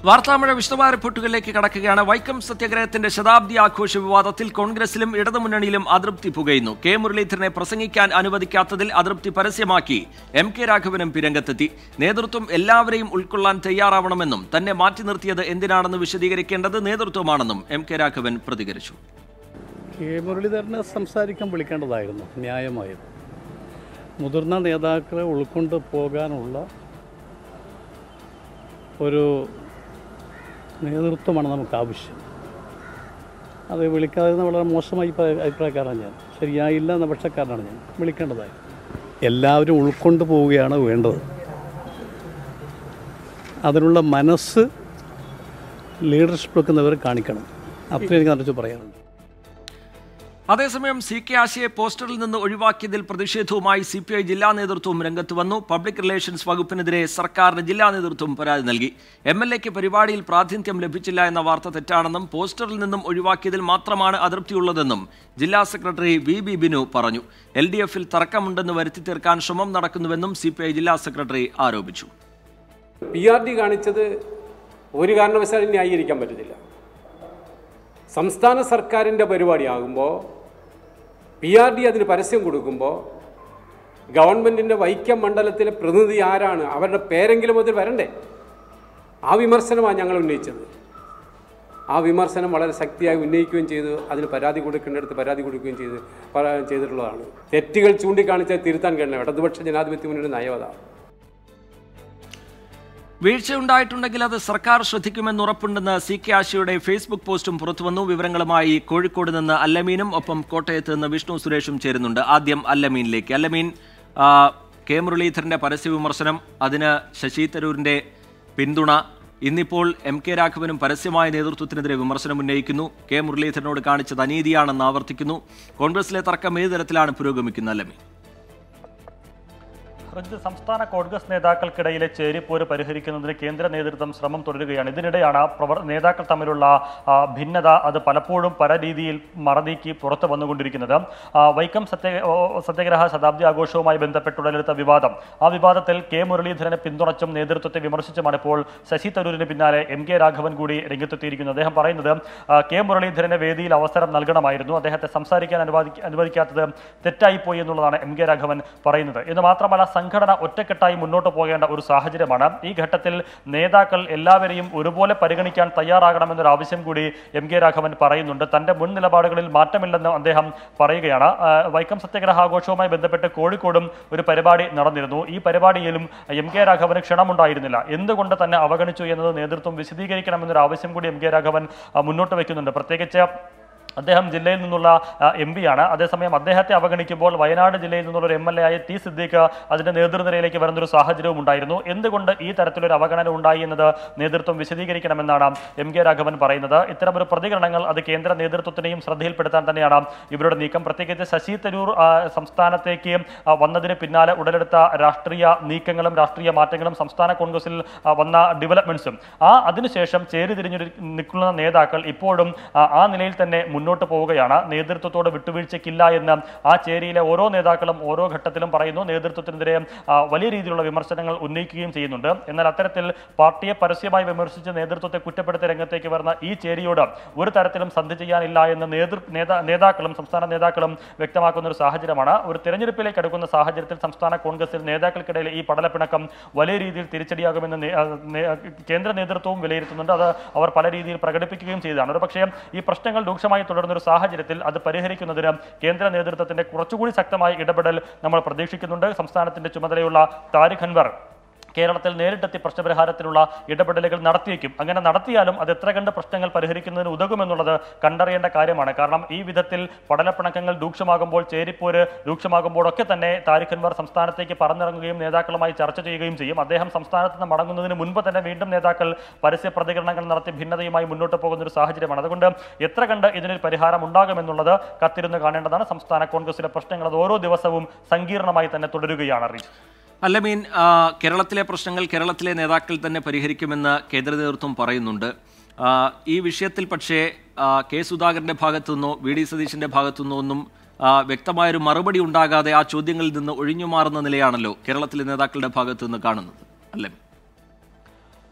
വാർത്താമഴ വിശദമായ റിപ്പോർട്ടുകളിലേക്ക് കടക്കുകയാണ് വൈക്കം സത്യാഗ്രഹത്തിന്റെ ശതാബ്ദി ആഘോഷ വിവാദത്തിൽ കോൺഗ്രസിലും ഇടതുമുന്നണിയിലും അതൃപ്തി പുകയുന്നു കെ മുരളീധരനെ പ്രസംഗിക്കാൻ അനുവദിക്കാത്തതിൽ അതൃപ്തി പരസ്യമാക്കി എം കെ രാഘവനും രംഗത്തെത്തി നേതൃത്വം എല്ലാവരെയും ഉൾക്കൊള്ളാൻ തയ്യാറാവണമെന്നും തന്നെ മാറ്റി നിർത്തിയത് എന്തിനാണെന്ന് വിശദീകരിക്കേണ്ടത് നേതൃത്വമാണെന്നും എം കെ രാഘവൻ പ്രതികരിച്ചു കെ മുരളീധരനെ സംസാരിക്കാൻ വിളിക്കേണ്ടതായിരുന്നു ന്യായമായത് മുതിർന്ന നേതാക്കളെ ഉൾക്കൊണ്ട് പോകാനുള്ള ഒരു നേതൃത്വമാണ് നമുക്ക് ആവശ്യം അത് വിളിക്കാതെ വളരെ മോശമായി അഭി- അഭിപ്രായക്കാരനാണ് ഞാൻ ശരിയായില്ല എന്ന പക്ഷക്കാരനാണ് ഞാൻ വിളിക്കേണ്ടതായി എല്ലാവരും ഉൾക്കൊണ്ട് പോവുകയാണ് വേണ്ടത് അതിനുള്ള മനസ്സ് ലീഡർഷിപ്പ് വെക്കുന്നവർ കാണിക്കണം അത്രയും എനിക്ക് നിറച്ച് പറയാനുണ്ട് അതേസമയം സി കെ ആശയെ പോസ്റ്ററിൽ നിന്ന് ഒഴിവാക്കിയതിൽ പ്രതിഷേധവുമായി സി പി ഐ ജില്ലാ നേതൃത്വം രംഗത്ത് വന്നു പബ്ലിക് റിലേഷൻസ് വകുപ്പിനെതിരെ സർക്കാരിന് ജില്ലാ നേതൃത്വം പരാതി നൽകി എം എൽ എക്ക് പരിപാടിയിൽ പ്രാതിനിധ്യം ലഭിച്ചില്ല എന്ന വാർത്ത തെറ്റാണെന്നും പോസ്റ്ററിൽ നിന്നും ഒഴിവാക്കിയതിൽ മാത്രമാണ് അതൃപ്തിയുള്ളതെന്നും ജില്ലാ സെക്രട്ടറി വി ബി ബിനു പറഞ്ഞു എൽ ഡി എഫിൽ തർക്കമുണ്ടെന്ന് വരുത്തി തീർക്കാൻ ശ്രമം നടക്കുന്നുവെന്നും സി പി ഐ ജില്ലാ സെക്രട്ടറി ആരോപിച്ചു പി ആർ ഡി കാണിച്ചത് ഒരു കാരണവശാലും ന്യായീകരിക്കാൻ പറ്റത്തില്ല സംസ്ഥാന സർക്കാരിൻ്റെ പരിപാടിയാകുമ്പോൾ പി ആർ ഡി അതിന് പരസ്യം കൊടുക്കുമ്പോൾ ഗവൺമെൻറ്റിൻ്റെ വൈക്കം മണ്ഡലത്തിലെ പ്രതിനിധി ആരാണ് അവരുടെ പേരെങ്കിലും അതിൽ വരണ്ടേ ആ വിമർശനമാണ് ഞങ്ങൾ ഉന്നയിച്ചത് ആ വിമർശനം വളരെ ശക്തിയായി ഉന്നയിക്കുകയും ചെയ്തു അതിന് പരാതി കൊടുക്കേണ്ടടുത്ത് പരാതി കൊടുക്കുകയും ചെയ്ത് പ- ചെയ്തിട്ടുള്ളതാണ് തെറ്റുകൾ ചൂണ്ടിക്കാണിച്ചാൽ തിരുത്താൻ കഴിയണം ഇടതുപക്ഷ ജനാധിപത്യ മുന്നണി നയം അതാണ് വീഴ്ചയുണ്ടായിട്ടുണ്ടെങ്കിൽ അത് സർക്കാർ ശ്രദ്ധിക്കുമെന്ന് ഉറപ്പുണ്ടെന്ന് സി കെ ആശയുടെ ഫേസ്ബുക്ക് പോസ്റ്റും പുറത്തുവന്നു വിവരങ്ങളുമായി കോഴിക്കോട് നിന്ന് അല്ലമീനും ഒപ്പം കോട്ടയത്ത് നിന്ന് വിഷ്ണു സുരേഷും ചേരുന്നുണ്ട് ആദ്യം അല്ലമീനിലേക്ക് അല്ലമീൻ ആ, കെ മുരളീധരന്റെ പരസ്യ വിമർശനം അതിന് ശശി തരൂരിന്റെ പിന്തുണ ഇന്നിപ്പോൾ എം കെ രാഘവനും പരസ്യമായ നേതൃത്വത്തിനെതിരെ വിമർശനം ഉന്നയിക്കുന്നു കെ മുരളീധരനോട് കാണിച്ചത് അനീതിയാണെന്ന് ആവർത്തിക്കുന്നു കോൺഗ്രസിലെ തർക്കം ഏത് തരത്തിലാണ് പുരോഗമിക്കുന്നത് അല്ലമീൻ ഫ്രഞ്ച് സംസ്ഥാന കോൺഗ്രസ് നേതാക്കൾക്കിടയിലെ ചേരിപ്പോര് പരിഹരിക്കുന്നതിന് കേന്ദ്ര നേതൃത്വം ശ്രമം തുടരുകയാണ് ഇതിനിടെയാണ് പ്രവർ നേതാക്കൾ തമ്മിലുള്ള ആ, ഭിന്നത അത് പലപ്പോഴും പല രീതിയിൽ മറനീക്കി പുറത്തു വന്നുകൊണ്ടിരിക്കുന്നത് ആ, വൈക്കം സത്യ ഓ, സത്യാഗ്രഹ ശതാബ്ദി ആഘോഷവുമായി ബന്ധപ്പെട്ട് ഉടലെടുത്ത വിവാദം ആ വിവാദത്തിൽ കെ മുരളീധരനെ പിന്തുണച്ചും നേതൃത്വത്തെ വിമർശിച്ചുമാണ് ഇപ്പോൾ ശശി തരൂരിന് പിന്നാലെ എം കെ രാഘവൻ കൂടി രംഗത്തെത്തിയിരിക്കുന്നത് അദ്ദേഹം പറയുന്നത് ആ, കെ മുരളീധരന് വേദിയിൽ അവസരം നൽകണമായിരുന്നു അദ്ദേഹത്തെ സംസാരിക്കാൻ അനുവാദി അനുവദിക്കാത്തത് തെറ്റായിപ്പോയി എന്നുള്ളതാണ് എം കെ രാഘവൻ പറയുന്നത് ഇത് മാത്രമല്ല സംഘടന ഒറ്റക്കെട്ടായി മുന്നോട്ട് പോകേണ്ട ഒരു സാഹചര്യമാണ് ഈ ഘട്ടത്തിൽ നേതാക്കൾ എല്ലാവരെയും ഒരുപോലെ പരിഗണിക്കാൻ തയ്യാറാകണമെന്നൊരു ആവശ്യം കൂടി എം കെ രാഘവൻ പറയുന്നുണ്ട് തന്റെ മുൻ നിലപാടുകളിൽ മാറ്റമില്ലെന്ന് അദ്ദേഹം പറയുകയാണ് ആ, വൈക്കം സത്യാഗ്രഹാഘോഷവുമായി ബന്ധപ്പെട്ട് കോഴിക്കോടും ഒരു പരിപാടി നടന്നിരുന്നു ഈ പരിപാടിയിലും എം കെ രാഘവന് ക്ഷണമുണ്ടായിരുന്നില്ല എന്തുകൊണ്ട് തന്നെ അവഗണിച്ചു എന്നത് നേതൃത്വം വിശദീകരിക്കണമെന്നൊരു ആവശ്യം കൂടി എം കെ രാഘവൻ ആ, മുന്നോട്ട് വയ്ക്കുന്നുണ്ട് പ്രത്യേകിച്ച് അദ്ദേഹം ജില്ലയിൽ നിന്നുള്ള എം പിയാണ് അതേസമയം അദ്ദേഹത്തെ അവഗണിക്കുമ്പോൾ വയനാട് ജില്ലയിൽ നിന്നുള്ള ഒരു എം എൽ എ ആയ ടി സിദ്ദീഖ് അതിന്റെ നേതൃനിരയിലേക്ക് വരുന്നൊരു സാഹചര്യവും ഉണ്ടായിരുന്നു എന്തുകൊണ്ട് ഈ തരത്തിലൊരു അവഗണന ഉണ്ടായി എന്നത് നേതൃത്വം വിശദീകരിക്കണമെന്നാണ് എം കെ രാഘവൻ പറയുന്നത് ഇത്തരമൊരു പ്രതികരണങ്ങൾ അത് കേന്ദ്ര നേതൃത്വത്തിനെയും ശ്രദ്ധയിൽപ്പെടുത്താൻ തന്നെയാണ് ഇവരുടെ നീക്കം പ്രത്യേകിച്ച് ശശി തരൂർ ആ, സംസ്ഥാനത്തേക്ക് ആ, വന്നതിന് പിന്നാലെ ഉടലെടുത്ത രാഷ്ട്രീയ നീക്കങ്ങളും രാഷ്ട്രീയ മാറ്റങ്ങളും സംസ്ഥാന കോൺഗ്രസിൽ ആ, വന്ന ഡെവലപ്മെന്റ്സും ആ അതിനുശേഷം ചേരിതിരിഞ്ഞു നിൽക്കുന്ന നേതാക്കൾ ഇപ്പോഴും ആ, ആ നിലയിൽ തന്നെ മുന്നോട്ട് പോവുകയാണ് നേതൃത്വത്തോട് വിട്ടുവീഴ്ചയ്ക്കില്ല എന്ന് ആ ചേരിയിലെ ഓരോ നേതാക്കളും ഓരോ ഘട്ടത്തിലും പറയുന്നു നേതൃത്വത്തിനെതിരെ ആ, വലിയ രീതിയിലുള്ള വിമർശനങ്ങൾ ഉന്നയിക്കുകയും ചെയ്യുന്നുണ്ട് എന്നാൽ അത്തരത്തിൽ പാർട്ടിയെ പരസ്യമായി വിമർശിച്ച് നേതൃത്വത്തെ കുറ്റപ്പെടുത്തി രംഗത്തേക്ക് വരുന്ന ഈ ചേരിയോട് ഒരു തരത്തിലും സന്ധി ചെയ്യാനില്ല എന്ന് നേതൃ നേതാ നേതാക്കളും സംസ്ഥാന നേതാക്കളും വ്യക്തമാക്കുന്ന ഒരു സാഹചര്യമാണ് ഒരു തെരഞ്ഞെടുപ്പിലേക്ക് അടുക്കുന്ന സാഹചര്യത്തിൽ സംസ്ഥാന കോൺഗ്രസിൽ നേതാക്കൾക്കിടയിൽ ഈ പടലപ്പിണക്കം വലിയ രീതിയിൽ തിരിച്ചടിയാകുമെന്ന് നേ- ആ, നേ- കേന്ദ്ര നേതൃത്വവും വിലയിരുത്തുന്നുണ്ട് അത് അവർ പല രീതിയിൽ പ്രകടിപ്പിക്കുകയും ചെയ്തതാണ് ഒരു പക്ഷേ ഈ പ്രശ്നങ്ങൾ രൂക്ഷമായി തുടരുന്ന ഒരു സാഹചര്യത്തിൽ അത് പരിഹരിക്കുന്നതിന് കേന്ദ്ര നേതൃത്വത്തിന്റെ കുറച്ചുകൂടി ശക്തമായ ഇടപെടൽ നമ്മൾ പ്രതീക്ഷിക്കുന്നുണ്ട് സംസ്ഥാനത്തിന്റെ ചുമതലയുള്ള താരിഖ് അൻവർ കേരളത്തിൽ നേരിട്ടെത്തി പ്രശ്നപരിഹാരത്തിനുള്ള ഇടപെടലുകൾ നടത്തിയേക്കും അങ്ങനെ നടത്തിയാലും അത് എത്ര കണ്ട് പ്രശ്നങ്ങൾ പരിഹരിക്കുന്നതിന് ഉതകുമെന്നുള്ളത് കണ്ടറിയേണ്ട കാര്യമാണ് കാരണം ഈ വിധത്തിൽ പഠനപ്പിണക്കങ്ങൾ രൂക്ഷമാകുമ്പോൾ ചേരിപ്പോര് രൂക്ഷമാകുമ്പോഴൊക്കെ തന്നെ താരിഖന്മാർ സംസ്ഥാനത്തേക്ക് പറന്നിറങ്ങുകയും നേതാക്കളുമായി ചർച്ച ചെയ്യുകയും ചെയ്യും അദ്ദേഹം സംസ്ഥാനത്ത് നിന്ന് മടങ്ങുന്നതിന് മുൻപ് തന്നെ വീണ്ടും നേതാക്കൾ പരസ്യ പ്രതികരണങ്ങൾ നടത്തി ഭിന്നതയുമായി മുന്നോട്ട് പോകുന്ന ഒരു സാഹചര്യമാണ് അതുകൊണ്ട് എത്ര കണ്ട് ഇതിനൊരു പരിഹാരം ഉണ്ടാകുമെന്നുള്ളത് കത്തിരുന്ന് കാണേണ്ടതാണ് സംസ്ഥാന കോൺഗ്രസിലെ പ്രശ്നങ്ങൾ അത് ഓരോ ദിവസവും സങ്കീർണമായി തന്നെ തുടരുകയാണ് അറിയിച്ചു അല്ലമീൻ ആ, കേരളത്തിലെ പ്രശ്നങ്ങൾ കേരളത്തിലെ നേതാക്കൾ തന്നെ പരിഹരിക്കുമെന്ന് കേന്ദ്ര നേതൃത്വം പറയുന്നുണ്ട് ആ, ഈ വിഷയത്തിൽ പക്ഷേ ആ, കെ സുധാകരന്റെ ഭാഗത്തു നിന്നോ വി ഡി സതീശന്റെ ഭാഗത്തു നിന്നോ ഒന്നും ആ, വ്യക്തമായൊരു മറുപടി ഉണ്ടാകാതെ ആ ചോദ്യങ്ങളിൽ നിന്ന് ഒഴിഞ്ഞു മാറുന്ന നിലയാണല്ലോ കേരളത്തിലെ നേതാക്കളുടെ ഭാഗത്തു നിന്ന് കാണുന്നത് അല്ലേ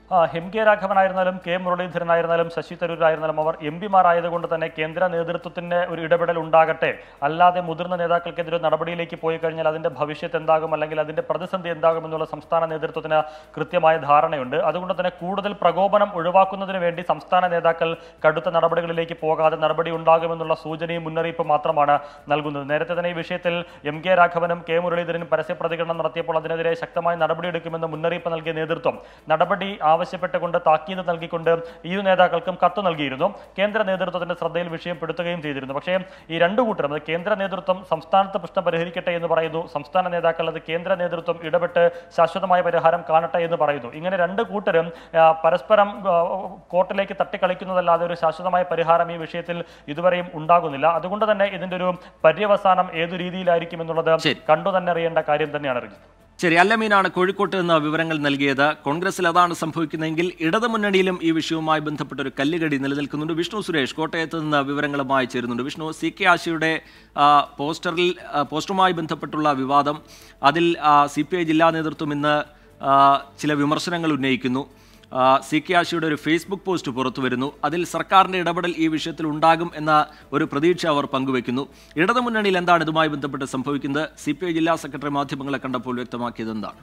ആ, എം കെ രാഘവനായിരുന്നാലും കെ മുരളീധരനായിരുന്നാലും ശശി തരൂരായിരുന്നാലും അവർ എം പിമാരായതുകൊണ്ട് തന്നെ കേന്ദ്ര നേതൃത്വത്തിന്റെ ഒരു ഇടപെടൽ ഉണ്ടാകട്ടെ അല്ലാതെ മുതിർന്ന നേതാക്കൾക്കെതിരെ നടപടിയിലേക്ക് പോയി കഴിഞ്ഞാൽ അതിന്റെ ഭവിഷ്യത്ത് എന്താകും അല്ലെങ്കിൽ അതിന്റെ പ്രതിസന്ധി എന്താകും എന്നുള്ള സംസ്ഥാന നേതൃത്വത്തിന് കൃത്യമായ ധാരണയുണ്ട് അതുകൊണ്ട് തന്നെ കൂടുതൽ പ്രകോപനം ഒഴിവാക്കുന്നതിന് വേണ്ടി സംസ്ഥാന നേതാക്കൾ കടുത്ത നടപടികളിലേക്ക് പോകാതെ നടപടി ഉണ്ടാകുമെന്നുള്ള സൂചനയും മുന്നറിയിപ്പും മാത്രമാണ് നൽകുന്നത് നേരത്തെ തന്നെ ഈ വിഷയത്തിൽ എം കെ രാഘവനും കെ മുരളീധരനും പരസ്യ പ്രതികരണം നടത്തിയപ്പോൾ അതിനെതിരെ ശക്തമായ നടപടിയെടുക്കുമെന്ന് മുന്നറിയിപ്പ് നൽകിയ നേതൃത്വം നടപടി ആവശ്യപ്പെട്ടുകൊണ്ട് താക്കീത് നൽകിക്കൊണ്ട് ഇരു നേതാക്കൾക്കും കത്ത് നൽകിയിരുന്നു കേന്ദ്ര നേതൃത്വത്തിന്റെ ശ്രദ്ധയിൽ വിഷയം പെടുത്തുകയും ചെയ്തിരുന്നു പക്ഷേ ഈ രണ്ടു കൂട്ടരും അത് കേന്ദ്ര നേതൃത്വം സംസ്ഥാനത്ത് പ്രശ്നം പരിഹരിക്കട്ടെ എന്ന് പറയുന്നു സംസ്ഥാന നേതാക്കൾ അത് കേന്ദ്ര നേതൃത്വം ഇടപെട്ട് ശാശ്വതമായ പരിഹാരം കാണട്ടെ എന്ന് പറയുന്നു ഇങ്ങനെ രണ്ട് കൂട്ടരും ആ, പരസ്പരം ആ, കോർട്ടിലേക്ക് തട്ടിക്കളിക്കുന്നതല്ലാതെ ഒരു ശാശ്വതമായ പരിഹാരം ഈ വിഷയത്തിൽ ഇതുവരെയും ഉണ്ടാകുന്നില്ല അതുകൊണ്ട് തന്നെ ഇതിന്റെ ഒരു പര്യവസാനം ഏതു രീതിയിലായിരിക്കും എന്നുള്ളത് ശരി. കണ്ടു തന്നെ അറിയേണ്ട കാര്യം തന്നെയാണ് രഞ്ജിത്ത് ശരി അല്ലമീനാണ് കോഴിക്കോട്ട് നിന്ന് വിവരങ്ങൾ നൽകിയത് കോൺഗ്രസിൽ അതാണ് സംഭവിക്കുന്നതെങ്കിൽ ഇടതുമുന്നണിയിലും ഈ വിഷയവുമായി ബന്ധപ്പെട്ട ഒരു കല്ലുകടി നിലനിൽക്കുന്നുണ്ട് വിഷ്ണു സുരേഷ് കോട്ടയത്ത് നിന്ന് വിവരങ്ങളുമായി ചേരുന്നുണ്ട് വിഷ്ണു സി കെ ആശയുടെ ആ, പോസ്റ്ററിൽ ആ, പോസ്റ്ററുമായി ബന്ധപ്പെട്ടുള്ള വിവാദം അതിൽ സി പി ഐ ജില്ലാ നേതൃത്വം ഇന്ന് ആ, ചില വിമർശനങ്ങൾ ഉന്നയിക്കുന്നു ആ, സി കെ ആശയുടെ ഒരു ഫേസ്ബുക്ക് പോസ്റ്റ് പുറത്തു വരുന്നു അതിൽ സർക്കാരിന്റെ ഇടപെടൽ ഈ വിഷയത്തിൽ ഉണ്ടാകും എന്ന ഒരു പ്രതീക്ഷ അവർ പങ്കുവെക്കുന്നു ഇടതുമുന്നണിയിൽ എന്താണ് ഇതുമായി ബന്ധപ്പെട്ട് സംഭവിക്കുന്നത് സി പി ഐ ജില്ലാ സെക്രട്ടറി മാധ്യമങ്ങളെ കണ്ടപ്പോൾ വ്യക്തമാക്കിയത് എന്താണ്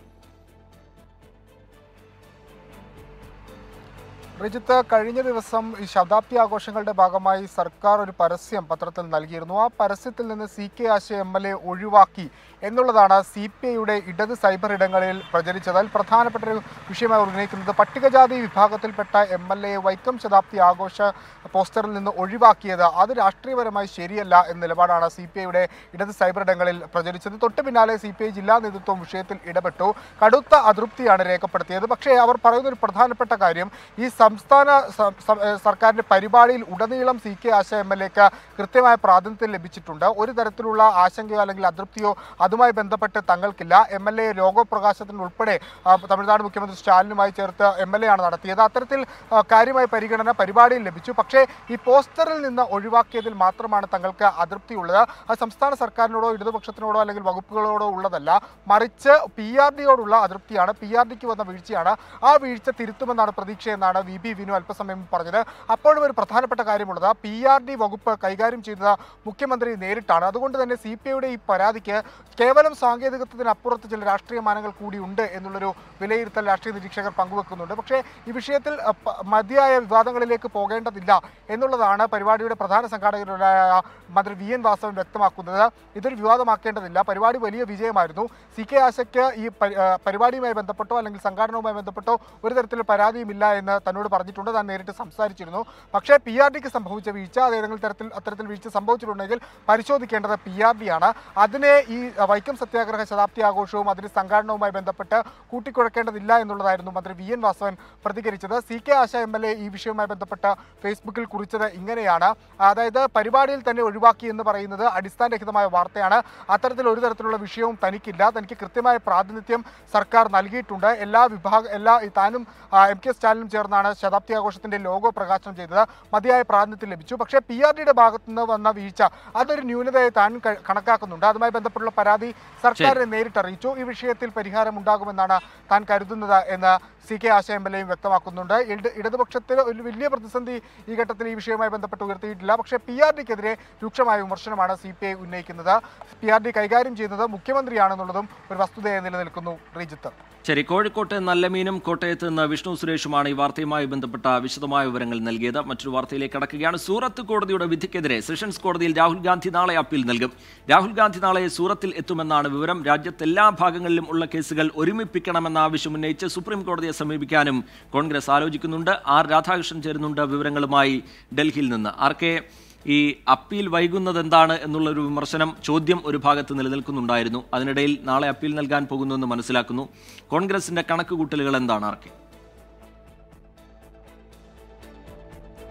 റിജിത്ത് കഴിഞ്ഞ ദിവസം ഈ ശതാബ്ദി ആഘോഷങ്ങളുടെ ഭാഗമായി സർക്കാർ ഒരു പരസ്യം പത്രത്തിൽ നൽകിയിരുന്നു ആ പരസ്യത്തിൽ നിന്ന് C K Asha M L A ഒഴിവാക്കി എന്നുള്ളതാണ് സി പി ഐയുടെ ഇടത് സൈബർ ഇടങ്ങളിൽ പ്രചരിച്ചത് അതിൽ പ്രധാനപ്പെട്ട ഒരു വിഷയമായി ഉന്നയിക്കുന്നത് പട്ടികജാതി വിഭാഗത്തിൽപ്പെട്ട എം എൽ എ വൈക്കം ശതാബ്ദി ആഘോഷ പോസ്റ്ററിൽ നിന്ന് ഒഴിവാക്കിയത് അത് രാഷ്ട്രീയപരമായി ശരിയല്ല എന്ന നിലപാടാണ് സി പി ഐയുടെ ഇടത് സൈബർ ഇടങ്ങളിൽ പ്രചരിച്ചത് തൊട്ട് പിന്നാലെ സി പി ഐ ജില്ലാ നേതൃത്വം വിഷയത്തിൽ ഇടപെട്ടു കടുത്ത അതൃപ്തിയാണ് രേഖപ്പെടുത്തിയത് പക്ഷേ അവർ പറയുന്ന ഒരു പ്രധാനപ്പെട്ട കാര്യം ഈ സംസ്ഥാന സ- സ- ഏഹ് സർക്കാരിന്റെ പരിപാടിയിൽ ഉടനീളം C K Asha M L എക്ക് കൃത്യമായ പ്രാതിനിധ്യം ലഭിച്ചിട്ടുണ്ട് ഒരു തരത്തിലുള്ള ആശങ്കയോ അല്ലെങ്കിൽ അതൃപ്തിയോ അതുമായി ബന്ധപ്പെട്ട് തങ്ങൾക്കില്ല എം എൽ എ ലോകപ്രകാശത്തിന് ഉൾപ്പെടെ ആ, തമിഴ്നാട് മുഖ്യമന്ത്രി സ്റ്റാലിനുമായി ചേർത്ത് എം എൽ എ ആണ് നടത്തിയത് അത്തരത്തിൽ ആ, കാര്യമായ പരിഗണന പരിപാടിയിൽ ലഭിച്ചു പക്ഷേ ഈ പോസ്റ്ററിൽ നിന്ന് ഒഴിവാക്കിയതിൽ മാത്രമാണ് തങ്ങൾക്ക് അതൃപ്തിയുള്ളത് അത് സംസ്ഥാന സർക്കാരിനോടോ ഇടതുപക്ഷത്തിനോടോ അല്ലെങ്കിൽ വകുപ്പുകളോടോ ഉള്ളതല്ല മറിച്ച് പി ആർ ഡിയോടുള്ള അതൃപ്തിയാണ് പി ആർ ഡിക്ക് വന്ന വീഴ്ചയാണ് ആ വീഴ്ച തിരുത്തുമെന്നാണ് പ്രതീക്ഷയെന്നാണ് വി ബി വിനു അല്പസമയം മുമ്പ് പറഞ്ഞത് അപ്പോഴും ഒരു പ്രധാനപ്പെട്ട കാര്യമുള്ളത് പി ആർ ഡി വകുപ്പ് കൈകാര്യം ചെയ്തത് മുഖ്യമന്ത്രി നേരിട്ടാണ് അതുകൊണ്ട് തന്നെ സി പി ഐയുടെ ഈ പരാതിക്ക് കേവലം സാങ്കേതികത്വത്തിനപ്പുറത്ത് ചില രാഷ്ട്രീയ മാനങ്ങൾ കൂടിയുണ്ട് എന്നുള്ളൊരു വിലയിരുത്തൽ രാഷ്ട്രീയ നിരീക്ഷകർ പങ്കുവെക്കുന്നുണ്ട് പക്ഷേ ഈ വിഷയത്തിൽ അഹ്, പ- മതിയായ വിവാദങ്ങളിലേക്ക് പോകേണ്ടതില്ല എന്നുള്ളതാണ് പരിപാടിയുടെ പ്രധാന സംഘാടകരായ മന്ത്രി വി എൻ വാസവൻ വ്യക്തമാക്കുന്നത് ഇതൊരു വിവാദമാക്കേണ്ടതില്ല പരിപാടി വലിയ വിജയമായിരുന്നു സി കെ ആശയ്ക്ക് ഈ പരി- ആ, പരിപാടിയുമായി ബന്ധപ്പെട്ടോ അല്ലെങ്കിൽ സംഘാടനവുമായി ബന്ധപ്പെട്ടോ ഒരു തരത്തിലുള്ള പരാതിയുമില്ല എന്ന് തന്നോട് പറഞ്ഞിട്ടുണ്ട് താൻ നേരിട്ട് സംസാരിച്ചിരുന്നു പക്ഷേ പി ആർ ഡിക്ക് സംഭവിച്ച വീഴ്ച അത് ഏതെങ്കിലും തരത്തിൽ അത്തരത്തിൽ വീഴ്ച സംഭവിച്ചിട്ടുണ്ടെങ്കിൽ പരിശോധിക്കേണ്ടത് പി ആർ ഡി ആണ് അതിനെ ഈ ആ, വൈക്കം സത്യാഗ്രഹ ശതാബ്ദി ആഘോഷവും അതിന്റെ സംഘാടനവുമായി ബന്ധപ്പെട്ട് കൂട്ടിക്കുഴക്കേണ്ടതില്ല എന്നുള്ളതായിരുന്നു മന്ത്രി വി എൻ വാസവൻ പ്രതികരിച്ചത് C K Asha M L A ഈ വിഷയവുമായി ബന്ധപ്പെട്ട് ഫേസ്ബുക്കിൽ കുറിച്ചത് ഇങ്ങനെയാണ് അതായത് പരിപാടിയിൽ തന്നെ ഒഴിവാക്കി എന്ന് പറയുന്നത് അടിസ്ഥാനരഹിതമായ വാർത്തയാണ് അത്തരത്തിൽ ഒരു തരത്തിലുള്ള വിഷയവും തനിക്കില്ല തനിക്ക് കൃത്യമായ പ്രാതിനിധ്യം സർക്കാർ നൽകിയിട്ടുണ്ട് എല്ലാ വിഭാഗ എല്ലാ താനും ആ, എം കെ സ്റ്റാലിനും ചേർന്നാണ് ശതാബ്ദി ആഘോഷത്തിന്റെ ലോഗോ പ്രകാശനം ചെയ്തത് മതിയായ പ്രാതിനിധ്യം ലഭിച്ചു പക്ഷേ പി ആർ ഡിയുടെ ഭാഗത്തു നിന്ന് വന്ന വീഴ്ച അതൊരു ന്യൂനതയായി താൻ ക- കണക്കാക്കുന്നുണ്ട് അതുമായി ബന്ധപ്പെട്ടുള്ള പരാതി സർക്കാരിനെ നേരിട്ട് അറിയിച്ചു ഈ വിഷയത്തിൽ പരിഹാരം ഉണ്ടാകുമെന്നാണ് താൻ കരുതുന്നത് എന്ന് C K Asha M L എയും വ്യക്തമാക്കുന്നുണ്ട് ഇട- ഇടതുപക്ഷത്തിന് ഒരു വലിയ പ്രതിസന്ധി ഈ ഘട്ടത്തിൽ ഈ വിഷയവുമായി ബന്ധപ്പെട്ട് ഉയർത്തിയിട്ടില്ല പക്ഷേ പി ആർ ഡിക്കെതിരെ രൂക്ഷമായ വിമർശനമാണ് സി പി ഐ ഉന്നയിക്കുന്നത് പി ആർ ഡി കൈകാര്യം ചെയ്യുന്നത് മുഖ്യമന്ത്രിയാണെന്നുള്ളതും ഒരു വസ്തുതയായി നിലനിൽക്കുന്നു ശ്രീജിത്ത് ശരി കോഴിക്കോട്ട് നല്ല മീനും കോട്ടയത്ത് നിന്ന് വിഷ്ണു സുരേഷുമാണ് ഈ വാർത്തയുമായി ബന്ധപ്പെട്ട വിശദമായ വിവരങ്ങൾ നൽകിയത് മറ്റൊരു വാർത്തയിലേക്ക് കടക്കുകയാണ് സൂറത്ത് കോടതിയുടെ വിധിക്കെതിരെ സെഷൻസ് കോടതിയിൽ രാഹുൽ ഗാന്ധി നാളെ അപ്പീൽ നൽകും രാഹുൽ ഗാന്ധി നാളെ സൂറത്തിൽ എത്തുമെന്നാണ് വിവരം രാജ്യത്തെ എല്ലാ ഭാഗങ്ങളിലും ഉള്ള കേസുകൾ ഒരുമിപ്പിക്കണമെന്ന ആവശ്യം ഉന്നയിച്ച് സുപ്രീം കോടതിയെ സമീപിക്കാനും കോൺഗ്രസ് ആലോചിക്കുന്നുണ്ട് ആർ രാധാകൃഷ്ണൻ ചേരുന്നുണ്ട് വിവരങ്ങളുമായി ഡൽഹിയിൽ നിന്ന് ആർ കെ ഈ അപ്പീൽ വൈകുന്നത് എന്താണ് എന്നുള്ളൊരു വിമർശനം ചോദ്യം ഒരു ഭാഗത്ത് നിലനിൽക്കുന്നുണ്ടായിരുന്നു അതിനിടയിൽ നാളെ അപ്പീൽ നൽകാൻ പോകുന്നുവെന്ന് മനസ്സിലാക്കുന്നു കോൺഗ്രസിന്റെ കണക്കുകൂട്ടലുകൾ എന്താണ് ആർക്കെ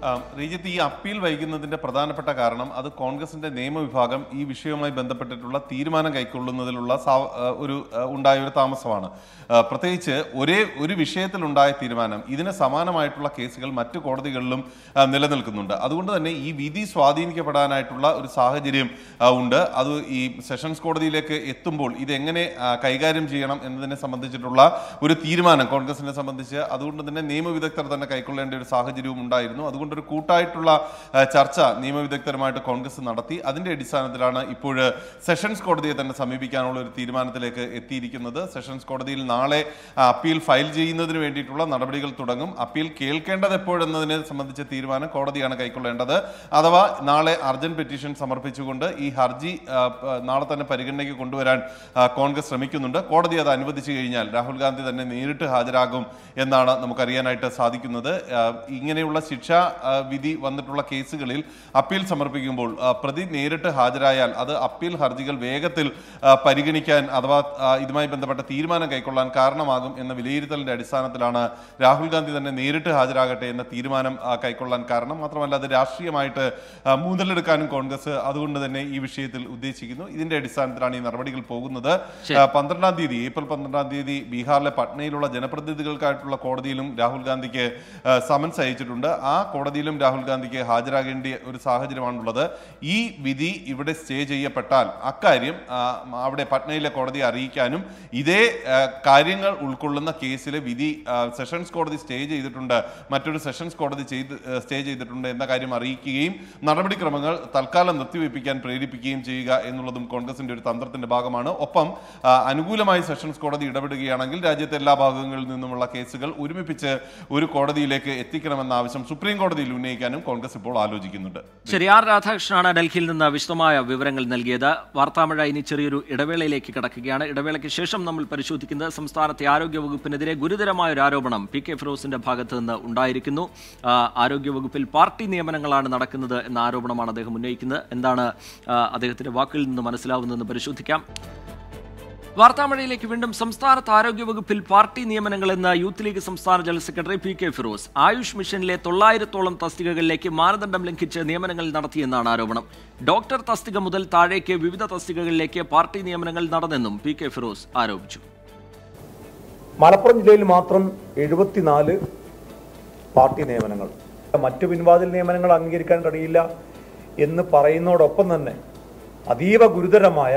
ആ, റീജിത്ത് ഈ അപ്പീൽ വൈകുന്നതിന്റെ പ്രധാനപ്പെട്ട കാരണം അത് കോൺഗ്രസിന്റെ നിയമവിഭാഗം ഈ വിഷയവുമായി ബന്ധപ്പെട്ടിട്ടുള്ള തീരുമാനം കൈക്കൊള്ളുന്നതിലുള്ള സാ- ആ, ഒരു ആ, ഉണ്ടായ ഒരു താമസമാണ് ആ, പ്രത്യേകിച്ച് ഒരേ ഒരു വിഷയത്തിലുണ്ടായ തീരുമാനം ഇതിന് സമാനമായിട്ടുള്ള കേസുകൾ മറ്റു കോടതികളിലും ആ, നിലനിൽക്കുന്നുണ്ട് അതുകൊണ്ട് തന്നെ ഈ വിധി സ്വാധീനിക്കപ്പെടാനായിട്ടുള്ള ഒരു സാഹചര്യം ആ, ഉണ്ട് അത് ഈ സെഷൻസ് കോടതിയിലേക്ക് എത്തുമ്പോൾ ഇതെങ്ങനെ ആ, കൈകാര്യം ചെയ്യണം എന്നതിനെ സംബന്ധിച്ചിട്ടുള്ള ഒരു തീരുമാനം കോൺഗ്രസിനെ സംബന്ധിച്ച് അതുകൊണ്ട് തന്നെ നിയമവിദഗ്ധർ തന്നെ കൈക്കൊള്ളേണ്ട ഒരു സാഹചര്യവും ഉണ്ടായിരുന്നു അതുകൊണ്ട് ഒരു കൂട്ടായിട്ടുള്ള ആ, ചർച്ച നിയമവിദഗ്ധരുമായിട്ട് കോൺഗ്രസ് നടത്തി അതിന്റെ അടിസ്ഥാനത്തിലാണ് ഇപ്പോൾ സെഷൻസ് കോടതിയെ തന്നെ സമീപിക്കാനുള്ള ഒരു തീരുമാനത്തിലേക്ക് എത്തിയിരിക്കുന്നത് സെഷൻസ് കോടതിയിൽ നാളെ ആ, അപ്പീൽ ഫയൽ ചെയ്യുന്നതിന് വേണ്ടിയിട്ടുള്ള നടപടികൾ തുടങ്ങും അപ്പീൽ കേൾക്കേണ്ടത് എപ്പോഴെന്നതിനെ സംബന്ധിച്ച തീരുമാനം കോടതിയാണ് കൈക്കൊള്ളേണ്ടത് അഥവാ നാളെ അർജന്റ് പെറ്റീഷൻ സമർപ്പിച്ചുകൊണ്ട് ഈ ഹർജി ആ, പ- നാളെ തന്നെ പരിഗണനയ്ക്ക് കൊണ്ടുവരാൻ ആ, കോൺഗ്രസ് ശ്രമിക്കുന്നുണ്ട് കോടതി അത് അനുവദിച്ചു കഴിഞ്ഞാൽ രാഹുൽ ഗാന്ധി തന്നെ നേരിട്ട് ഹാജരാകും എന്നാണ് നമുക്കറിയാനായിട്ട് സാധിക്കുന്നത് ആ, ഇങ്ങനെയുള്ള ശിക്ഷാ ആ, വിധി വന്നിട്ടുള്ള കേസുകളിൽ അപ്പീൽ സമർപ്പിക്കുമ്പോൾ ആ, പ്രതി നേരിട്ട് ഹാജരായാൽ അത് അപ്പീൽ ഹർജികൾ വേഗത്തിൽ ആ, പരിഗണിക്കാൻ അഥവാ ആ, ഇതുമായി ബന്ധപ്പെട്ട തീരുമാനം കൈക്കൊള്ളാൻ കാരണമാകും എന്ന വിലയിരുത്തലിന്റെ അടിസ്ഥാനത്തിലാണ് രാഹുൽ ഗാന്ധി തന്നെ നേരിട്ട് ഹാജരാകട്ടെ എന്ന തീരുമാനം ആ, കൈക്കൊള്ളാൻ കാരണം മാത്രമല്ല അത് രാഷ്ട്രീയമായിട്ട് ആ, മുതലെടുക്കാനും കോൺഗ്രസ് അതുകൊണ്ട് തന്നെ ഈ വിഷയത്തിൽ ഉദ്ദേശിക്കുന്നു ഇതിന്റെ അടിസ്ഥാനത്തിലാണ് ഈ നടപടികൾ പോകുന്നത് ശരി. ആ, പന്ത്രണ്ടാം തീയതി ഏപ്രിൽ പന്ത്രണ്ടാം തീയതി ബീഹാറിലെ പട്നയിലുള്ള ജനപ്രതിനിധികൾക്കായിട്ടുള്ള കോടതിയിലും രാഹുൽ ഗാന്ധിക്ക് ആ, സമൻസ് അയച്ചിട്ടുണ്ട് ആ കോടതിയിലും രാഹുൽ ഗാന്ധിക്ക് ഹാജരാകേണ്ട ഒരു സാഹചര്യമാണുള്ളത് ഈ വിധി ഇവിടെ സ്റ്റേ ചെയ്യപ്പെട്ടാൽ അക്കാര്യം ആ, അവിടെ പട്നയിലെ കോടതിയെ അറിയിക്കാനും ഇതേ ആ, കാര്യങ്ങൾ ഉൾക്കൊള്ളുന്ന കേസിലെ വിധി ആ, സെഷൻസ് കോടതി സ്റ്റേ ചെയ്തിട്ടുണ്ട് മറ്റൊരു സെഷൻസ് കോടതി ചെയ്ത് ആ, സ്റ്റേ ചെയ്തിട്ടുണ്ട് എന്ന കാര്യം അറിയിക്കുകയും നടപടിക്രമങ്ങൾ തൽക്കാലം നിർത്തിവെപ്പിക്കാൻ പ്രേരിപ്പിക്കുകയും ചെയ്യുക എന്നുള്ളതും കോൺഗ്രസിന്റെ ഒരു തന്ത്രത്തിന്റെ ഭാഗമാണ് ഒപ്പം ആ, അനുകൂലമായി സെഷൻസ് കോടതി ഇടപെടുകയാണെങ്കിൽ രാജ്യത്തെ എല്ലാ ഭാഗങ്ങളിൽ നിന്നുമുള്ള കേസുകൾ ഒരുമിപ്പിച്ച് ഒരു കോടതിയിലേക്ക് എത്തിക്കണമെന്ന ആവശ്യം സുപ്രീം കോടതിയിൽ ഉന്നയിക്കാനും കോൺഗ്രസ് ഇപ്പോൾ ആലോചിക്കുന്നുണ്ട് ശരി ആർ രാധാകൃഷ്ണനാണ് ഡൽഹിയിൽ നിന്ന് വിശദമായ വിവരങ്ങൾ നൽകിയത് വാർത്താമഴ ഇനി ചെറിയൊരു ഇടവേളയിലേക്ക് കടക്കുകയാണ് ഇടവേളയ്ക്ക് ശേഷം നമ്മൾ പരിശോധിക്കുന്നത് സംസ്ഥാനത്തെ ആരോഗ്യ വകുപ്പിനെതിരെ ഗുരുതരമായ ഒരു ആരോപണം പി കെ ഫിറോസിന്റെ ഭാഗത്ത് നിന്ന് ഉണ്ടായിരിക്കുന്നു ആ, ആരോഗ്യ വകുപ്പിൽ പാർട്ടി നിയമനങ്ങളാണ് നടക്കുന്നത് എന്ന ആരോപണമാണ് അദ്ദേഹം ഉന്നയിക്കുന്നത് എന്താണ് ആ, അദ്ദേഹത്തിന്റെ വാക്കുകളിൽ നിന്ന് മനസ്സിലാവുന്നതെന്ന് പരിശോധിക്കാം വാർത്താമഴയിലേക്ക് വീണ്ടും സംസ്ഥാനത്ത് ആരോഗ്യവകുപ്പിൽ പാർട്ടി നിയമനങ്ങൾ എന്ന യൂത്ത് ലീഗ് സംസ്ഥാന general secretary P K Firoz Ayush മിഷനിലെ തൊള്ളായിരത്തോളം തസ്തികകളിലേക്ക് മാനദണ്ഡം ലംഘിച്ച് നിയമനങ്ങൾ നടത്തിയെന്നാണ് ആരോപണം ഡോക്ടർ തസ്തിക മുതൽ താഴേക്ക് വിവിധ തസ്തികകളിലേക്ക് പാർട്ടി നിയമനങ്ങൾ നടന്നെന്നും പി കെ ഫിറോസ് ആരോപിച്ചു മലപ്പുറം ജില്ലയിൽ മാത്രം എഴുപത്തിനാല് പാർട്ടി നിയമനങ്ങൾ മറ്റു പിൻവാതിൽ നിയമനങ്ങൾ അംഗീകരിക്കാൻ കഴിയില്ല എന്ന് പറയുന്നതോടൊപ്പം തന്നെ അതീവ ഗുരുതരമായ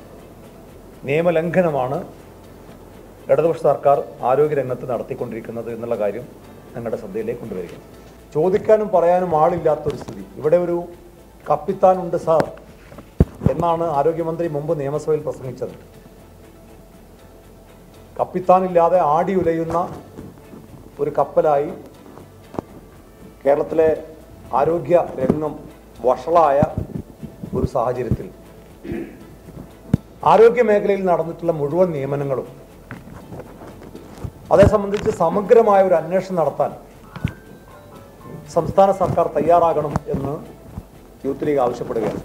നിയമലംഘനമാണ് ഇടതുപക്ഷ സർക്കാർ ആരോഗ്യരംഗത്ത് നടത്തിക്കൊണ്ടിരിക്കുന്നത് എന്നുള്ള കാര്യം ഞങ്ങളുടെ ശ്രദ്ധയിലേക്ക് കൊണ്ടുവരിക ചോദിക്കാനും പറയാനും ആളില്ലാത്തൊരു സ്ഥിതി ഇവിടെ ഒരു കപ്പിത്താൻ ഉണ്ട് സാർ എന്നാണ് ആരോഗ്യമന്ത്രി മുമ്പ് നിയമസഭയിൽ പ്രസംഗിച്ചത് കപ്പിത്താനില്ലാതെ ആടി ഉലയുന്ന ഒരു കപ്പലായി കേരളത്തിലെ ആരോഗ്യ രംഗം വഷളായ ഒരു സാഹചര്യത്തിൽ ആരോഗ്യ മേഖലയിൽ നടന്നിട്ടുള്ള മുഴുവൻ നിയമനങ്ങളും അതേ സംബന്ധിച്ച് സമഗ്രമായ ഒരു അന്വേഷണം നടത്താൻ സംസ്ഥാന സർക്കാർ തയ്യാറാകണം എന്ന് യൂത്ത് ലീഗ് ആവശ്യപ്പെടുകയാണ്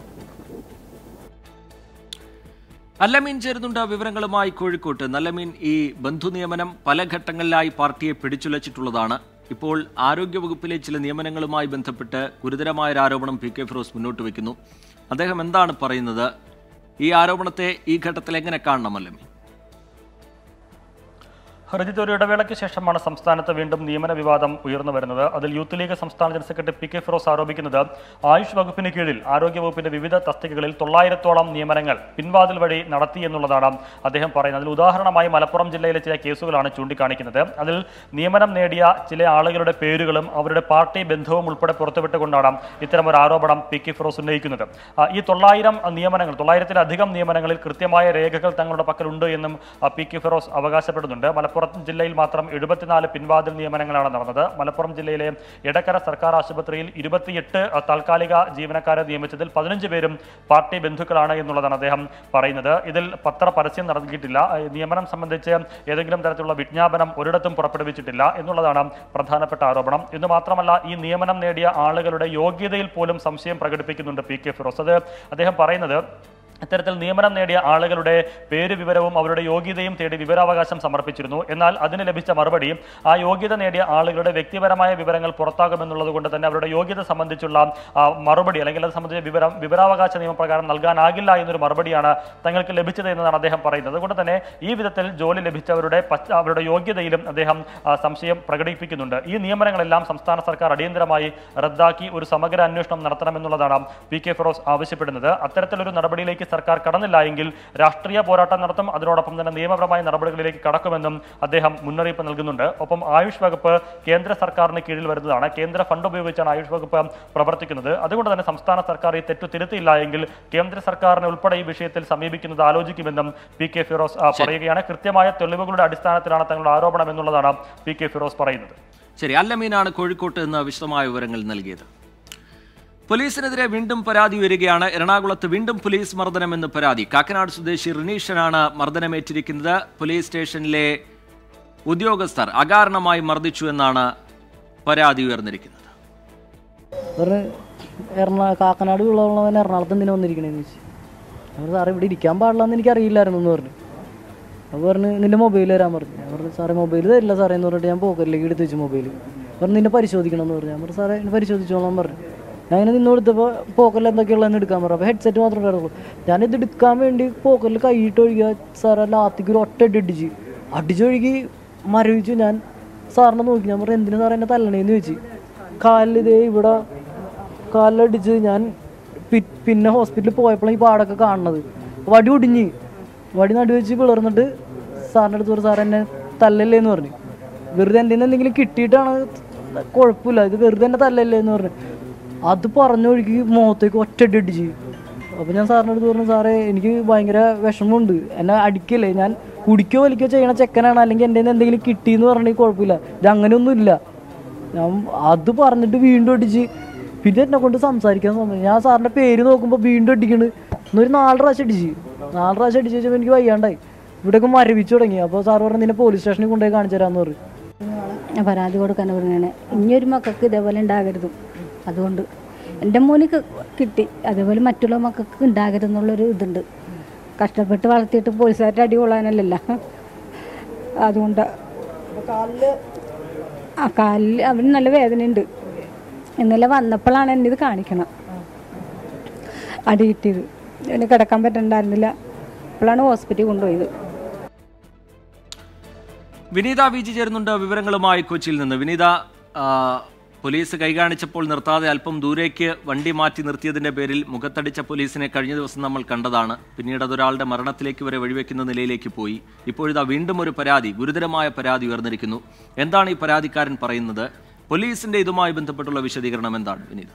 നല്ലമീൻ ചേരുന്നുണ്ട് വിവരങ്ങളുമായി കോഴിക്കോട്ട് നല്ലമീൻ ഈ ബന്ധു നിയമനം പല ഘട്ടങ്ങളിലായി പാർട്ടിയെ പിടിച്ചുലച്ചിട്ടുള്ളതാണ് ഇപ്പോൾ ആരോഗ്യവകുപ്പിലെ ചില നിയമനങ്ങളുമായി ബന്ധപ്പെട്ട് ഗുരുതരമായ ഒരു ആരോപണം പി കെ ഫിറോസ് മുന്നോട്ട് വയ്ക്കുന്നു അദ്ദേഹം എന്താണ് പറയുന്നത് ഈ ആരോപണത്തെ ഈ ഘട്ടത്തിൽ എങ്ങനെ കാണണം നല്ലമീൻ ഹർജിത്ത് ഒരു ഇടവേളയ്ക്ക് ശേഷമാണ് സംസ്ഥാനത്ത് വീണ്ടും നിയമന വിവാദം ഉയർന്നു വരുന്നത് അതിൽ യൂത്ത് ലീഗ് സംസ്ഥാന general secretary P K Firoz ആരോപിക്കുന്നത് ആയുഷ് വകുപ്പിന് കീഴിൽ ആരോഗ്യ വകുപ്പിന്റെ വിവിധ തസ്തികകളിൽ തൊള്ളായിരത്തോളം നിയമനങ്ങൾ പിൻവാതിൽ വഴി നടത്തി എന്നുള്ളതാണ് അദ്ദേഹം പറയുന്നത് അതിൽ ഉദാഹരണമായി മലപ്പുറം ജില്ലയിലെ ചില കേസുകളാണ് ചൂണ്ടിക്കാണിക്കുന്നത് അതിൽ നിയമനം നേടിയ ചില ആളുകളുടെ പേരുകളും അവരുടെ പാർട്ടി ബന്ധവും ഉൾപ്പെടെ പുറത്തുവിട്ടുകൊണ്ടാണ് ഇത്തരം ഒരു ആരോപണം പി കെ ഫിറോസ് ഉന്നയിക്കുന്നത് ആ, ഈ തൊള്ളായിരം നിയമനങ്ങൾ തൊള്ളായിരത്തിലധികം നിയമനങ്ങളിൽ കൃത്യമായ രേഖകൾ തങ്ങളുടെ പക്കലുണ്ട് എന്നും ആ, പി കെ ഫിറോസ് അവകാശപ്പെടുന്നുണ്ട് മലപ്പുറം ജില്ലയിൽ മാത്രം എഴുപത്തിനാല് പിൻവാതിൽ നിയമനങ്ങളാണ് നടന്നത് മലപ്പുറം ജില്ലയിലെ എടക്കര സർക്കാർ ആശുപത്രിയിൽ ഇരുപത്തിയെട്ട് ആ, താൽക്കാലിക ജീവനക്കാരെ നിയമിച്ചതിൽ പതിനഞ്ച് പേരും പാർട്ടി ബന്ധുക്കളാണ് എന്നുള്ളതാണ് അദ്ദേഹം പറയുന്നത് ഇതിൽ പത്ര പരസ്യം നടത്തിയിട്ടില്ല ആ, നിയമനം സംബന്ധിച്ച് ഏതെങ്കിലും തരത്തിലുള്ള വിജ്ഞാപനം ഒരിടത്തും പുറപ്പെടുവിച്ചിട്ടില്ല എന്നുള്ളതാണ് പ്രധാനപ്പെട്ട ആരോപണം എന്ന് മാത്രമല്ല ഈ നിയമനം നേടിയ ആളുകളുടെ യോഗ്യതയിൽ പോലും സംശയം പ്രകടിപ്പിക്കുന്നുണ്ട് പി കെ ഫിറോസ് അത് അദ്ദേഹം പറയുന്നത് ഇത്തരത്തിൽ നിയമനം നേടിയ ആളുകളുടെ പേര് വിവരവും അവരുടെ യോഗ്യതയും തേടി വിവരാവകാശം സമർപ്പിച്ചിരുന്നു എന്നാൽ അതിന് ലഭിച്ച മറുപടി ആ യോഗ്യത നേടിയ ആളുകളുടെ വ്യക്തിപരമായ വിവരങ്ങൾ പുറത്താകുമെന്നുള്ളത് കൊണ്ട് തന്നെ അവരുടെ യോഗ്യത സംബന്ധിച്ചുള്ള ആ, മറുപടി അല്ലെങ്കിൽ അത് സംബന്ധിച്ച വിവരം വിവരാവകാശ നിയമപ്രകാരം നൽകാനാകില്ല എന്നൊരു മറുപടിയാണ് തങ്ങൾക്ക് ലഭിച്ചത് എന്നതാണ് അദ്ദേഹം പറയുന്നത് അതുകൊണ്ട് തന്നെ ഈ വിധത്തിൽ ജോലി ലഭിച്ചവരുടെ പശ്ച- അവരുടെ യോഗ്യതയിലും അദ്ദേഹം ആ, സംശയം പ്രകടിപ്പിക്കുന്നുണ്ട് ഈ നിയമനങ്ങളെല്ലാം സംസ്ഥാന സർക്കാർ അടിയന്തരമായി റദ്ദാക്കി ഒരു സമഗ്ര അന്വേഷണം നടത്തണമെന്നുള്ളതാണ് പി കെ ഫിറോസ് ആവശ്യപ്പെടുന്നത് അത്തരത്തിലൊരു നടപടിയിലേക്ക് സർക്കാർ കടന്നില്ല എങ്കിൽ രാഷ്ട്രീയ പോരാട്ടം നടത്തും അതിനോടൊപ്പം തന്നെ നിയമപരമായ നടപടികളിലേക്ക് കടക്കുമെന്നും അദ്ദേഹം മുന്നറിയിപ്പ് നൽകുന്നുണ്ട് ഒപ്പം ആയുഷ് വകുപ്പ് കേന്ദ്ര സർക്കാരിന് കീഴിൽ വരുന്നതാണ് കേന്ദ്ര ഫണ്ട് ഉപയോഗിച്ചാണ് ആയുഷ് വകുപ്പ് പ്രവർത്തിക്കുന്നത് അതുകൊണ്ട് തന്നെ സംസ്ഥാന സർക്കാർ ഈ തെറ്റു തിരുത്തിയില്ല എങ്കിൽ കേന്ദ്ര സർക്കാരിനെ ഉൾപ്പെടെ ഈ വിഷയത്തിൽ സമീപിക്കുന്നത് ആലോചിക്കുമെന്നും പി കെ ഫിറോസ് ആ, പറയുകയാണ് കൃത്യമായ തെളിവുകളുടെ അടിസ്ഥാനത്തിലാണ് തങ്ങളുടെ ആരോപണം എന്നുള്ളതാണ് പി കെ ഫിറോസ് പറയുന്നത് ശരി അല്ലമീനാണ് കോഴിക്കോട്ട് നിന്ന് വിശദമായ വിവരങ്ങൾ നൽകിയത് പോലീസിനെതിരെ വീണ്ടും പരാതി ഉയരുകയാണ് എറണാകുളത്ത് വീണ്ടും പോലീസ് മർദ്ദനമെന്ന് പരാതി കാക്കനാട് സ്വദേശി റിനീഷനാണ് മർദ്ദനമേറ്റിരിക്കുന്നത് പോലീസ് സ്റ്റേഷനിലെ ഉദ്യോഗസ്ഥർ അകാരണമായി മർദ്ദിച്ചു എന്നാണ് പരാതി ഉയർന്നിരിക്കുന്നത് പറഞ്ഞ് എറണാ കാക്കനാട് ഉള്ളവൻ എറണാകുളത്ത് എന്തിനാ വന്നിരിക്കണേന്ന് ചോദിച്ചു അവർ സാറേ ഇവിടെ ഇരിക്കാൻ പാടില്ലെന്ന് എനിക്ക് അറിയില്ലായിരുന്നു എന്ന് പറഞ്ഞു അപ്പോൾ പറഞ്ഞ് നിന്റെ മൊബൈൽ തരാൻ പറഞ്ഞു ഞാൻ പറഞ്ഞു സാറേ മൊബൈൽ തരില്ല സാറേ എന്ന് പറഞ്ഞിട്ട് ഞാൻ പോക്കറ്റിലേക്ക് എടുത്ത് വെച്ചു മൊബൈൽ പറഞ്ഞു നിന്നെ പരിശോധിക്കണം എന്ന് പറഞ്ഞു ഞാൻ പറഞ്ഞു സാറേ എന്നെ പരിശോധിച്ചോളാൻ പറഞ്ഞു ഞാൻ ഇങ്ങനെ നിന്ന് കൊടുത്തപ്പോൾ പോക്കറ്റിൽ എന്തൊക്കെയുള്ളതെന്ന് എടുക്കാൻ പറഞ്ഞു അപ്പോൾ ഹെഡ്സെറ്റ് മാത്രമേ ഉണ്ടായിരുന്നുള്ളൂ ഞാനിത് എടുക്കാൻ വേണ്ടി പോക്കറ്റിൽ കൈയിട്ട് ഒഴുകിയ സാറേ ലാത്തിക്ക് ഒരു ഒറ്റ അടി അടിച്ച് അടിച്ചൊഴുകി മരവിച്ചു ഞാൻ സാറിനെ നോക്കി ഞാൻ പറഞ്ഞു എന്തിനു സാറേ എന്നെ തല്ലണേന്ന് ചോദിച്ചു കാലിൽ ഇതേ ഇവിടെ കാലിലടിച്ച് ഞാൻ പി- പിന്നെ ഹോസ്പിറ്റലിൽ പോയപ്പോഴാണ് ഈ പാടൊക്കെ കാണുന്നത് വടി ഒടിഞ്ഞ് വടി നടു വെച്ച് പിളർന്നിട്ട് സാറിൻ്റെ അടുത്ത് പറഞ്ഞു സാർ എന്നെ തല്ലല്ലേ എന്ന് പറഞ്ഞു വെറുതെ എൻ്റെ എന്തെങ്കിലും കിട്ടിയിട്ടാണ് കുഴപ്പമില്ല ഇത് വെറുതെ എന്നെ തല്ലല്ലേ എന്ന് പറഞ്ഞു അത് പറഞ്ഞൊഴുകി മുഖത്തേക്ക് ഒറ്റടി അടിച്ച് അപ്പോൾ ഞാൻ സാറിൻ്റെ അടുത്ത് പറഞ്ഞു സാറേ എനിക്ക് ഭയങ്കര വിഷമമുണ്ട് എന്നെ അടിക്കല്ലേ ഞാൻ കുടിക്കോ വലിക്കോ ചെയ്യണ ചെക്കനാണ് അല്ലെങ്കിൽ എൻ്റെ കയ്യിന്ന് എന്തെങ്കിലും കിട്ടിയെന്ന് പറഞ്ഞിട്ട് കുഴപ്പമില്ല ഇത് അങ്ങനെയൊന്നുമില്ല ഞാൻ അത് പറഞ്ഞിട്ട് വീണ്ടും അടിച്ച് പിന്നെ എന്നെ കൊണ്ട് സംസാരിക്കാൻ സമയം ഞാൻ സാറിൻ്റെ പേര് നോക്കുമ്പോൾ വീണ്ടും അടിക്കണ് എന്നൊരു നാല് പ്രാവശ്യം അടിച്ച് നാല് പ്രാവശ്യം അടിച്ച് വെച്ചപ്പോൾ എനിക്ക് വയ്യാണ്ടായി ഇവിടെയൊക്കെ മരവിച്ചു തുടങ്ങി അപ്പോൾ സാർ പറഞ്ഞു നിന്നെ പോലീസ് സ്റ്റേഷനിൽ കൊണ്ടുപോയി കാണിച്ചു തരാമെന്ന് പറഞ്ഞു പരാതി കൊടുക്കാൻ പറഞ്ഞാണ് ഇനിയൊരു മക്കൾക്ക് ഇതേപോലെ ഉണ്ടാകരുതും അതുകൊണ്ട് എൻ്റെ മോന് ക- കിട്ടി അതേപോലെ മറ്റുള്ള മക്കൾക്ക് ഉണ്ടാകരുതെന്നുള്ളൊരു ഇതുണ്ട് കഷ്ടപ്പെട്ട് വളർത്തിയിട്ട് പോലീസുകാരുടെ അടി കൊള്ളാനല്ലല്ലോ അതുകൊണ്ട് ആ കാലിൽ അവന് നല്ല വേദനയുണ്ട് ഇന്നലെ വന്നപ്പോഴാണ് എന്നെ ഇത് കാണിക്കണം അടി കിട്ടിയത് എന്നെ കിടക്കാൻ പറ്റണ്ടായിരുന്നില്ല അപ്പോഴാണ് ഹോസ്പിറ്റലിൽ കൊണ്ടുപോയത് വിനീത വി ജി ചേരുന്നുണ്ട് വിവരങ്ങളുമായി കൊച്ചിയിൽ നിന്ന് വിനീത ആ, പോലീസ് കൈകാണിച്ചപ്പോൾ നിർത്താതെ അല്പം ദൂരേക്ക് വണ്ടി മാറ്റി നിർത്തിയതിന്റെ പേരിൽ മുഖത്തടിച്ച പോലീസിനെ കഴിഞ്ഞ ദിവസം നമ്മൾ കണ്ടതാണ് പിന്നീട് അതൊരാളുടെ മരണത്തിലേക്ക് വരെ വഴിവെക്കുന്ന നിലയിലേക്ക് പോയി ഇപ്പോഴിതാ വീണ്ടും ഒരു പരാതി ഗുരുതരമായ പരാതി ഉയർന്നിരിക്കുന്നു എന്താണ് ഈ പരാതിക്കാരൻ പറയുന്നത് പോലീസിന്റെ ഇതുമായി ബന്ധപ്പെട്ടുള്ള വിശദീകരണം എന്താണ് വിനീത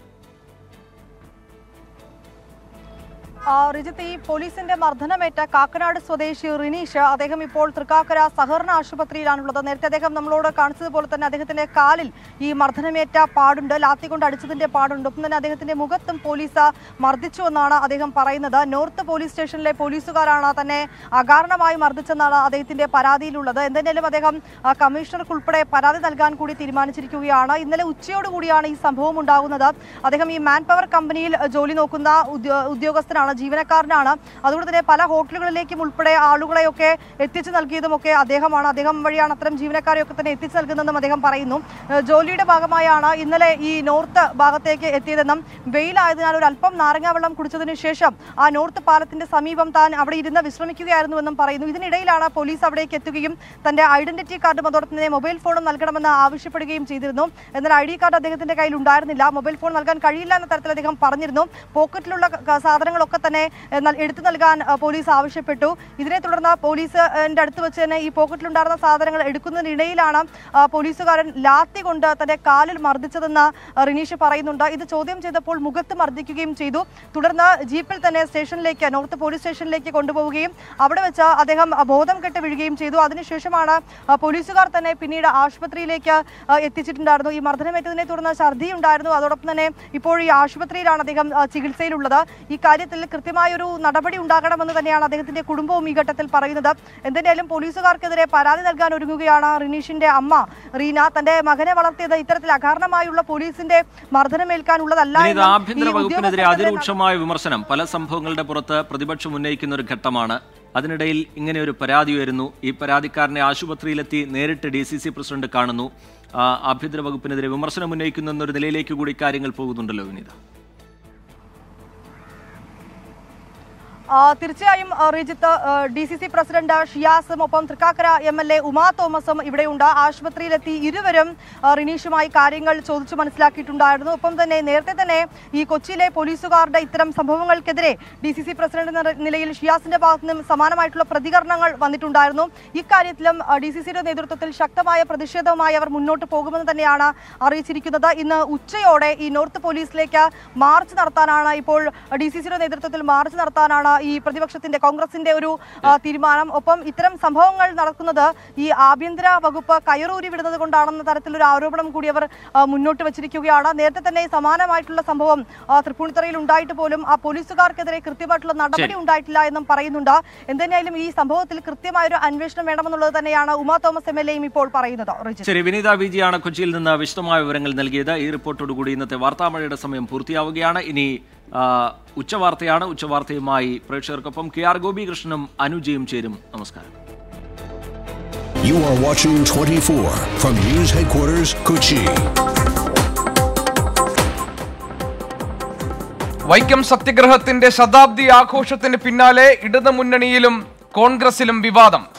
ആ, റിജിത്ത് ഈ പോലീസിന്റെ മർദ്ദനമേറ്റ കാക്കനാട് സ്വദേശി റിനീഷ് അദ്ദേഹം ഇപ്പോൾ തൃക്കാക്കര സഹകരണ ആശുപത്രിയിലാണുള്ളത് നേരത്തെ അദ്ദേഹം നമ്മളോട് കാണിച്ചതുപോലെ തന്നെ അദ്ദേഹത്തിന്റെ കാലിൽ ഈ മർദ്ദനമേറ്റ പാടുണ്ട് ലാത്തി കൊണ്ട് അടിച്ചതിന്റെ പാടുണ്ട് ഒപ്പം തന്നെ അദ്ദേഹത്തിന്റെ മുഖത്തും പോലീസ് മർദ്ദിച്ചു എന്നാണ് അദ്ദേഹം പറയുന്നത് നോർത്ത് പോലീസ് സ്റ്റേഷനിലെ പോലീസുകാരാണ് തന്നെ അകാരണമായി മർദ്ദിച്ചെന്നാണ് അദ്ദേഹത്തിന്റെ പരാതിയിലുള്ളത് എന്തെങ്കിലും അദ്ദേഹം ആ, കമ്മീഷണർക്കുൾപ്പെടെ പരാതി നൽകാൻ കൂടി തീരുമാനിച്ചിരിക്കുകയാണ് ഇന്നലെ ഉച്ചയോടുകൂടിയാണ് ഈ സംഭവം ഉണ്ടാകുന്നത് അദ്ദേഹം ഈ മാൻ പവർ കമ്പനിയിൽ ജോലി നോക്കുന്ന ഉദ്യോ- ഉദ്യോഗസ്ഥനാണ് ജീവനക്കാരനാണ് അതുകൊണ്ട് തന്നെ പല ഹോട്ടലുകളിലേക്കും ഉൾപ്പെടെ ആളുകളെയൊക്കെ എത്തിച്ചു നൽകിയതുമൊക്കെ അദ്ദേഹമാണ് അദ്ദേഹം വഴിയാണ് അത്തരം ജീവനക്കാരെയൊക്കെ തന്നെ എത്തിച്ചു നൽകുന്നതെന്നും അദ്ദേഹം പറയുന്നു ഏഹ് ജോലിയുടെ ഭാഗമായാണ് ഇന്നലെ ഈ നോർത്ത് ഭാഗത്തേക്ക് എത്തിയതെന്നും വെയിലായതിനാൽ ഒരു അല്പം നാരങ്ങാ വെള്ളം കുടിച്ചതിന് ശേഷം ആ നോർത്ത് പാലത്തിന്റെ സമീപം താൻ അവിടെ ഇരുന്ന് വിശ്രമിക്കുകയായിരുന്നുവെന്നും പറയുന്നു ഇതിനിടയിലാണ് പോലീസ് അവിടേക്ക് എത്തുകയും തന്റെ ഐഡന്റിറ്റി കാർഡും അതോടൊപ്പം തന്നെ മൊബൈൽ ഫോണും നൽകണമെന്ന് ആവശ്യപ്പെടുകയും ചെയ്തിരുന്നു എന്നാൽ ഐ ഡി കാർഡ് അദ്ദേഹത്തിന്റെ കയ്യിൽ ഉണ്ടായിരുന്നില്ല മൊബൈൽ ഫോൺ നൽകാൻ കഴിയില്ല എന്ന തരത്തിൽ അദ്ദേഹം പറഞ്ഞിരുന്നു പോക്കറ്റിലുള്ള ക- ക- സാധനങ്ങളൊക്കെ തന്നെ ഏഹ്, നൽ- എടുത്തു നൽകാൻ ഏഹ്, പോലീസ് ആവശ്യപ്പെട്ടു ഇതിനെ തുടർന്ന് പോലീസിന്റെ അടുത്ത് വെച്ച് തന്നെ ഈ പോക്കറ്റിലുണ്ടായിരുന്ന സാധനങ്ങൾ എടുക്കുന്നതിനിടയിലാണ് ആ, പോലീസുകാരൻ ലാത്തി കൊണ്ട് തന്റെ കാലിൽ മർദ്ദിച്ചതെന്ന് ആ, റിനീഷ് പറയുന്നുണ്ട് ഇത് ചോദ്യം ചെയ്തപ്പോൾ മുഖത്ത് മർദ്ദിക്കുകയും ചെയ്തു തുടർന്ന് ജീപ്പിൽ തന്നെ സ്റ്റേഷനിലേക്ക് നോർത്ത് പോലീസ് സ്റ്റേഷനിലേക്ക് കൊണ്ടുപോവുകയും അവിടെ വെച്ച് അദ്ദേഹം ആ, ബോധം കെട്ട് വീഴുകയും ചെയ്തു അതിനുശേഷമാണ് ആ, പോലീസുകാർ തന്നെ പിന്നീട് ആശുപത്രിയിലേക്ക് ആ, എത്തിച്ചിട്ടുണ്ടായിരുന്നു ഈ മർദ്ദനമേറ്റതിനെ തുടർന്ന് ഛർദി ഉണ്ടായിരുന്നു അതോടൊപ്പം തന്നെ ഇപ്പോൾ ഈ ആശുപത്രിയിലാണ് അദ്ദേഹം ആ, ചികിത്സയിലുള്ളത് ഈ കാര്യത്തിൽ കൃത്യമായൊരു നടപടി ഉണ്ടാകണമെന്ന് തന്നെയാണ് അദ്ദേഹത്തിന്റെ കുടുംബവും ഈ ഘട്ടത്തിൽ പറയുന്നത് എന്തിനായാലും പോലീസുകാർക്കെതിരെ പരാതി നൽകാൻ ഒരുങ്ങുകയാണ് റിനീഷിന്റെ അമ്മ റീന തന്റെ മകനെ വളർത്തിയത് ഇത്തരത്തിൽ അകാരണമായുള്ള പോലീസിന്റെ മർദ്ദനമേൽക്കാനുള്ളതല്ല വിനീത് എന്നും ആഭ്യന്തര ഈ വകുപ്പിനെതിരെ ഉദ്യോഗസ്ഥർക്കെതിരെ അതിരൂക്ഷമായ വിമർശനം പല സംഭവങ്ങളുടെ പുറത്ത് പ്രതിപക്ഷം ഉന്നയിക്കുന്ന ഒരു ഘട്ടമാണ് അതിനിടയിൽ ഇങ്ങനെ ഒരു പരാതി ഉയരുന്നു ഈ പരാതിക്കാരനെ ആശുപത്രിയിലെത്തി നേരിട്ട് ഡി സി സി പ്രസിഡന്റ് കാണുന്നു ആ, ആഭ്യന്തര വകുപ്പിനെതിരെ വിമർശനം ഉന്നയിക്കുന്ന എന്നൊരു നിലയിലേക്ക് കൂടി കാര്യങ്ങൾ പോകുന്നുണ്ടല്ലോ വിനീത ആ, തീർച്ചയായും ആ, Rijith D C C president ഷിയാസും ഒപ്പം Thrikkakara M L A Uma തോമസും ഇവിടെയുണ്ട് ആശുപത്രിയിലെത്തി ഇരുവരും ആ, റിനീഷുമായി കാര്യങ്ങൾ ചോദിച്ചു മനസ്സിലാക്കിയിട്ടുണ്ടായിരുന്നു ഒപ്പം തന്നെ നേരത്തെ തന്നെ ഈ കൊച്ചിയിലെ പോലീസുകാരുടെ ഇത്തരം സംഭവങ്ങൾക്കെതിരെ ഡി സി സി പ്രസിഡന്റ് എന്ന നിലയിൽ ഷിയാസിന്റെ ഭാഗത്തു നിന്നും സമാനമായിട്ടുള്ള പ്രതികരണങ്ങൾ വന്നിട്ടുണ്ടായിരുന്നു ഇക്കാര്യത്തിലും ഡി സി സിയുടെ നേതൃത്വത്തിൽ ശക്തമായ പ്രതിഷേധവുമായി അവർ മുന്നോട്ട് പോകുമെന്ന് തന്നെയാണ് അറിയിച്ചിരിക്കുന്നത് ഇന്ന് ഉച്ചയോടെ ഈ നോർത്ത് പോലീസിലേക്ക് മാർച്ച് നടത്താനാണ് ഇപ്പോൾ ഡി സി സിയുടെ നേതൃത്വത്തിൽ മാർച്ച് നടത്താനാണ് ഈ പ്രതിപക്ഷത്തിന്റെ കോൺഗ്രസിന്റെ ഒരു ആ, തീരുമാനം ഒപ്പം ഇത്തരം സംഭവങ്ങൾ നടക്കുന്നത് ഈ ആഭ്യന്തര വകുപ്പ് കയറൂരി വിടുന്നത് കൊണ്ടാണെന്ന തരത്തിലൊരു ആരോപണം കൂടി അവർ ആ, മുന്നോട്ട് വച്ചിരിക്കുകയാണ് നേരത്തെ തന്നെ സമാനമായിട്ടുള്ള സംഭവം ആ, തൃപ്പൂണിത്തുറയിൽ ഉണ്ടായിട്ട് പോലും ആ പോലീസുകാർക്കെതിരെ കൃത്യമായിട്ടുള്ള നടപടി ശരി. ഉണ്ടായിട്ടില്ല എന്നും പറയുന്നുണ്ട് എന്തിനായാലും ഈ സംഭവത്തിൽ കൃത്യമായൊരു അന്വേഷണം വേണമെന്നുള്ളത് തന്നെയാണ് ഉമാ തോമസ് എം എൽ എയും ഇപ്പോൾ പറയുന്നത് റിജിത്ത്. ശരി വിനീത വിജിയാണ് കൊച്ചിയിൽ നിന്ന് വിശദമായ വിവരങ്ങൾ നൽകിയത് ഈ റിപ്പോർട്ടോടുകൂടി ഇന്നത്തെ വാർത്താമഴയുടെ സമയം പൂർത്തിയാവുകയാണ് ഇനി ആ, ഉച്ചവാർത്തയാണ് ഉച്ചവാർത്തയുമായി പ്രേക്ഷകർക്കൊപ്പം കെ ആർ ഗോപികൃഷ്ണനും അനുജയും ചേരും നമസ്കാരം You are watching 24 from News Headquarters, Kochi. Vaikom സത്യഗ്രഹത്തിന്റെ ശതാബ്ദി ആഘോഷത്തിന് പിന്നാലെ ഇടതുമുന്നണിയിലും കോൺഗ്രസിലും വിവാദം